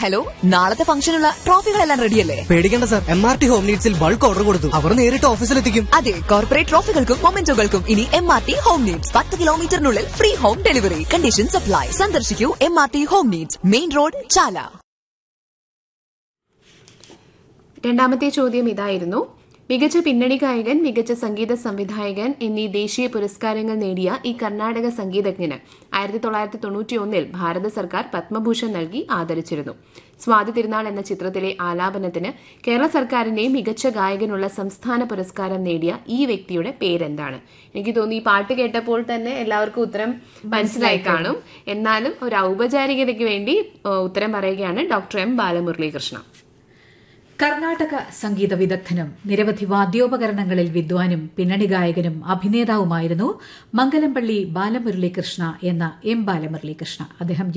hello നാളത്തെ ഫംഗ്ഷനുള്ള ട്രോഫികളെല്ലാം റെഡിയല്ലേ പേടിക്കേണ്ട sir M R T home നീഡ്സിൽ ബൾക്ക് ഓർഡർ കൊടുത്തു അവർ നേരിട്ട് ഓഫീസിലെത്തിക്കും അതെ കോർപ്പറേറ്റ് ട്രോഫികൾക്കും മൊമെന്റോകൾക്കും ഇനി M R T home needs പത്ത് കിലോമീറ്ററിനുള്ളിൽ free home delivery condition supply സന്ദർശിക്കൂ M R T home needs main road Chala രണ്ടാമത്തെ ചോദ്യം ഇതായിരുന്നു മികച്ച പിന്നണി ഗായകൻ മികച്ച സംഗീത സംവിധായകൻ എന്നീ ദേശീയ പുരസ്കാരങ്ങൾ നേടിയ ഈ കർണാടക സംഗീതജ്ഞന് ആയിരത്തി തൊള്ളായിരത്തി തൊണ്ണൂറ്റി ഒന്നിൽ ഭാരത സർക്കാർ പത്മഭൂഷൺ നൽകി ആദരിച്ചിരുന്നു സ്വാതി തിരുനാൾ എന്ന ചിത്രത്തിലെ ആലാപനത്തിന് കേരള സർക്കാരിന്റെ മികച്ച ഗായകനുള്ള സംസ്ഥാന പുരസ്കാരം നേടിയ ഈ വ്യക്തിയുടെ പേരെന്താണ് എനിക്ക് തോന്നി ഈ പാട്ട് കേട്ടപ്പോൾ തന്നെ എല്ലാവർക്കും ഉത്തരം മനസ്സിലായി കാണും എന്നാലും ഒരു ഔപചാരികതയ്ക്ക് വേണ്ടി ഏഹ്, ഉത്തരം പറയുകയാണ് ഡോക്ടർ എം ബാലമുരളീകൃഷ്ണ കർണാടക സംഗീത വിദഗ്ധനും നിരവധി വാദ്യോപകരണങ്ങളിൽ വിദ്വാനും പിന്നണി ഗായകനും അഭിനേതാവുമായിരുന്നു മംഗലംപള്ളി ബാലമുരളീകൃഷ്ണ എന്ന എം ബാലമുരളീകൃഷ്ണ അദ്ദേഹം